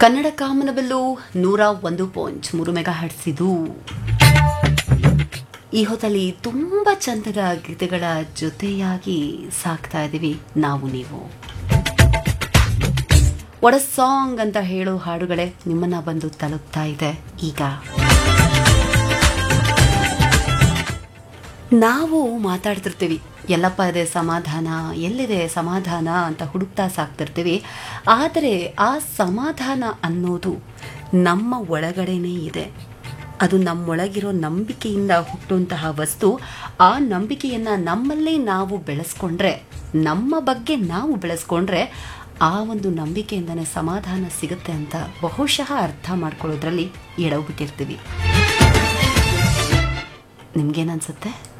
ಕನ್ನಡ ಕಾಮನಬಿಲ್ಲು ನೂರ ಒಂದು ಪಾಯಿಂಟ್ ಮೂರು ಮೆಗಾ ಹಡ್ಸಿದು ಈ ಹೊತ್ತಲ್ಲಿ ತುಂಬ ಚಂದದ ಗೀತೆಗಳ ಜೊತೆಯಾಗಿ ಸಾಕ್ತಾ ಇದ್ದೀವಿ ನಾವು ನೀವು ಒಡ ಸಾಂಗ್ ಅಂತ ಹೇಳೋ ಹಾಡುಗಳೇ ನಿಮ್ಮನ್ನ ಬಂದು ತಲುಪ್ತಾ ಇದೆ ಈಗ ನಾವು ಮಾತಾಡ್ತಿರ್ತೀವಿ ಎಲ್ಲಪ್ಪ ಇದೆ ಸಮಾಧಾನ ಎಲ್ಲಿದೆ ಸಮಾಧಾನ ಅಂತ ಹುಡುಕ್ತಾ ಸಾಕ್ತಿರ್ತೀವಿ ಆದರೆ ಆ ಸಮಾಧಾನ ಅನ್ನೋದು ನಮ್ಮ ಒಳಗಡೆನೇ ಇದೆ ಅದು ನಮ್ಮೊಳಗಿರೋ ನಂಬಿಕೆಯಿಂದ ಹುಟ್ಟುವಂತಹ ವಸ್ತು ಆ ನಂಬಿಕೆಯನ್ನು ನಮ್ಮಲ್ಲೇ ನಾವು ಬೆಳೆಸ್ಕೊಂಡ್ರೆ ನಮ್ಮ ಬಗ್ಗೆ ನಾವು ಬೆಳೆಸ್ಕೊಂಡ್ರೆ ಆ ಒಂದು ನಂಬಿಕೆಯಿಂದನೇ ಸಮಾಧಾನ ಸಿಗುತ್ತೆ ಅಂತ ಬಹುಶಃ ಅರ್ಥ ಮಾಡ್ಕೊಳ್ಳೋದ್ರಲ್ಲಿ ಎಡವು ಬಿಟ್ಟಿರ್ತೀವಿ ನಿಮ್ಗೇನನ್ಸುತ್ತೆ